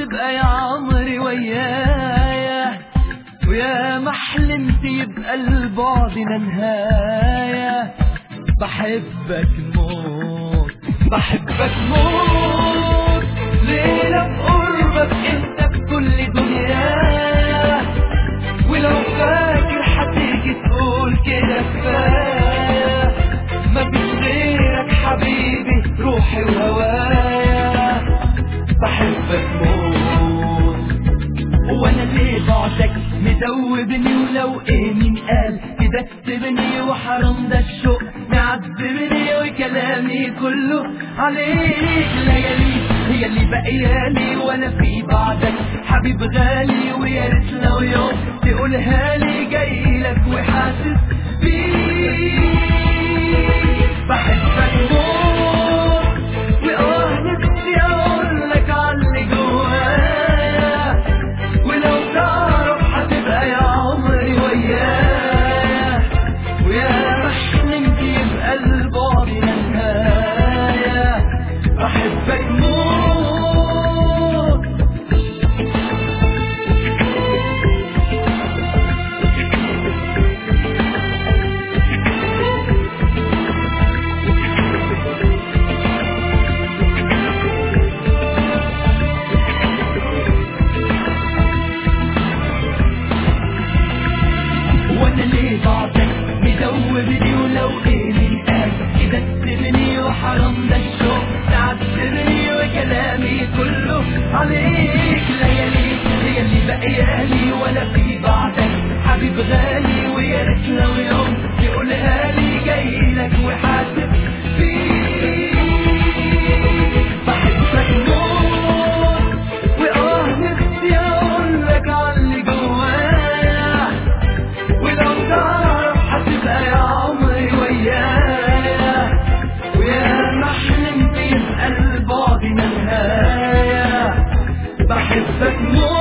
حتبقى يا عمري ويايا ويا ما حلمت يبقى البعدنا نهاية بحبك موت بحبك موت ليلة بقربك انت بكل دنيايا ولو فاكر حتيجي تقول كده كفاية ما فيش غيرك حبيبي روحي وهوايا بحبك موت وانا ليه بعدك مدوبني ولو ايه مين قال كده تسيبني وحرام ده الشوق معذبني وكلامي كله عليك ليالي هي اللي باقيالي وانا في بعدك حبيب غالي ويا ريت لو يوم تقولها لي جاي لك وحاسس بيك بحبك موت واه نفسي اقول لك عاللي جوايا ولو تعرف هتبقى يا عمري ويايا ويا ما حلمت يبقى البعد نهاية بحبك موت وانا ليه بعدك مدوبني ولو ايه من قال كده تسيبني وحرام ده الشوق تعذبني وكلامي كله عليك ليالي هي اللي باقيالي ولا في بعدك حبيب غالي ويا ريت لو يوم تقولها لي جاي لك وحاسب فيك بحبك موت واه نفسي اقول لك عاللي جوايا ولو تعرف هتبقى يا عمري ويايا ويا ما حلمت يبقى البعد نهاية بحبك موت